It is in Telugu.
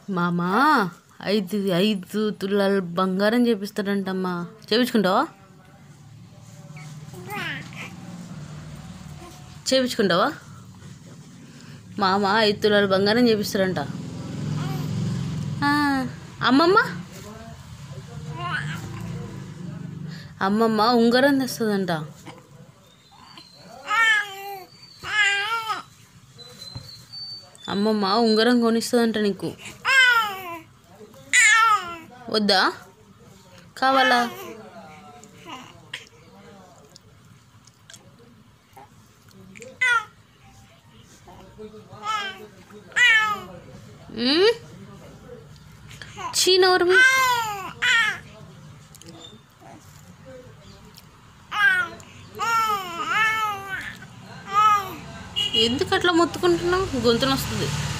మామా ఐదు ఐదు తులాల బంగారం చేపిస్తాడంటమ్మా చేపించుకుంటావా చేపించుకుంటావా మామ ఐదు తులాల బంగారం చేపిస్తాడంట ఆ, అమ్మమ్మ అమ్మమ్మ ఉంగరం తెస్తుందంట అమ్మమ్మ ఉంగరం కొనిస్తుందంట నీకు వద్దా కావాలా ఉమ్? చీ నోరు మీ- ఎందుకు అట్లా మొత్తుకుంటున్నావు గొంతున వస్తుంది